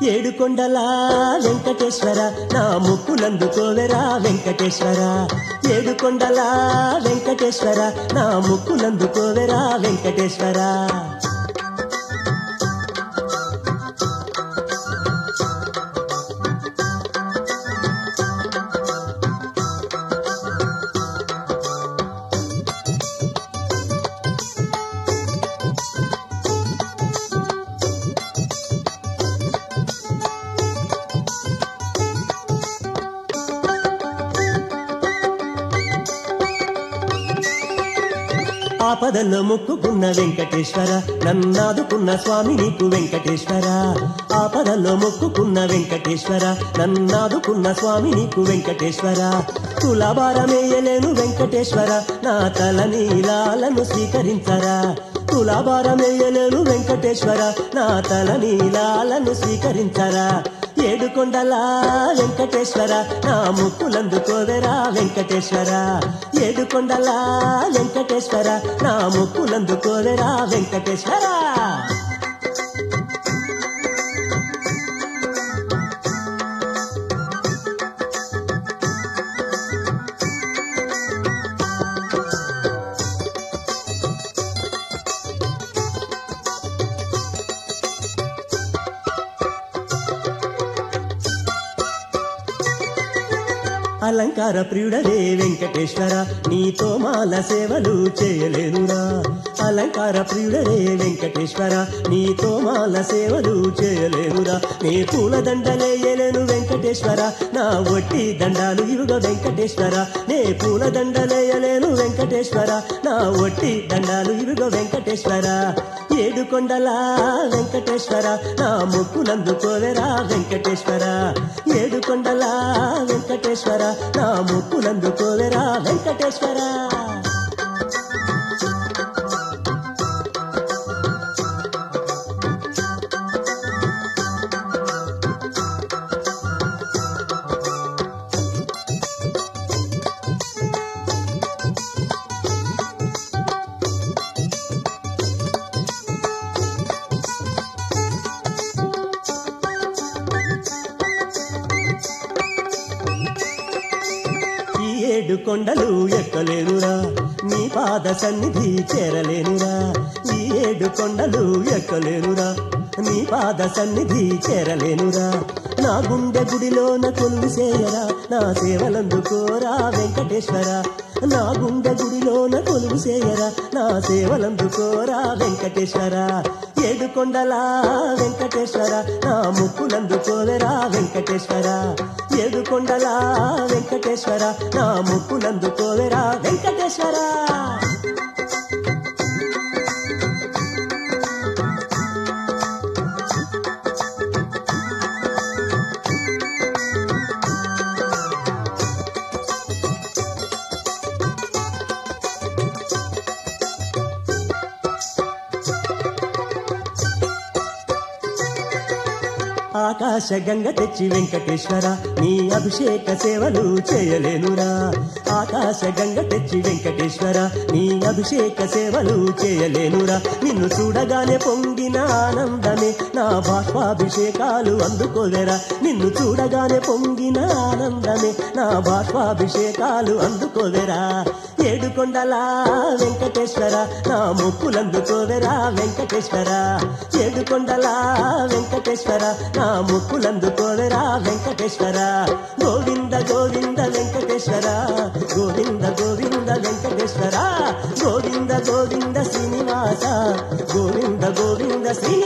ఏడుకొండల వెంకటేశ్వర నా ముక్కులందుకోవెరా వెంకటేశ్వర ఏడుకొండల వెంకటేశ్వర నా ముక్కులందుకోవెరా వెంకటేశ్వర ఆపదల్లో మొక్కుకున్న వెంకటేశ్వర నన్నాదుకున్న స్వామి నీకు వెంకటేశ్వర ఆపదల్లో మొక్కుకున్న వెంకటేశ్వర నన్నాదుకున్న స్వామి నీకు వెంకటేశ్వర తులాభారమేయలేను వెంకటేశ్వర నా తల నీలాలను స్వీకరించరా తులాభారమేయలేను వెంకటేశ్వర నా తల నీలాలను స్వీకరించరా ఏడుకొండల వెంకటేశ్వర నా ముక్కులందుకోవెరా వెంకటేశ్వర ఏడుకొండల వెంకటేశ్వర నా ముక్కులందుకోవెరా వెంకటేశ్వర అలంకార ప్రియుడవే వెంకటేశ్వర నీతో మాల సేవలు చేయలేనురా అలంకార ప్రియుడవే వెంకటేశ్వర నీతో మాల సేవలు చేయలేనురా నీ పూల దండలేయలేను వెంకటేశ్వర నా ఒట్టి దండాలు ఇరుగ వెంకటేశ్వర నే పూల దండలేయలేను వెంకటేశ్వర నా ఒట్టి దండాలు ఇరుగ వెంకటేశ్వర ఏడు కొండల వెంకటేశ్వర నా ముక్కులందుకోవెరా వెంకటేశ్వర ఏడు కొండల వెంకటేశ్వర నా ముక్కులందుకోవెరా వెంకటేశ్వర ఈ ఏడు కొండలు ఎక్కలేనురా నీ పాద సన్నిధి చేరలేనురా ఈ ఏడు కొండలు ఎక్కలేనురా నీ పాద సన్నిధి చేరలేనురా నా గుండె గుడిలోన కొలువు చేయరా నా సేవలందుకోరా వెంకటేశ్వర నా గుండె గుడిలోన కొలువు చేయరా నా సేవలందుకోరా వెంకటేశ్వర ఏడు కొండల వెంకటేశ్వర నా ముక్కులందుకోవెరా వెంకటేశ్వర ఏడు కొండల వెంకటేశ్వర నా ముక్కులందుకోవెరా వెంకటేశ్వర ఆకాశ గంగ తెచ్చి వెంకటేశ్వర నీ అభిషేక సేవలు చేయలేనురా ఆకాశ గంగ తెచ్చి వెంకటేశ్వర నీ అభిషేక సేవలు చేయలేనురా నిన్ను చూడగానే పొంగిన ఆనందమే నా బాష్పాభిషేకాలు అందుకోలేరా నిన్ను చూడగానే పొంగిన ఆనందమే నా బాష్పాభిషేకాలు అందుకోలేరా ఏడు కొండల వెంకటేశ్వర నా ముక్కులందుకోవెరా వెంకటేశ్వర ఏడు కొండల వెంకటేశ్వర నా ముక్కులందుకోవెరా వెంకటేశ్వర గోవింద గోవింద వెంకటేశ్వర గోవింద గోవింద వెంకటేశ్వర గోవింద గోవింద శ్రీనివాస గోవింద గోవింద శ్రీనివాస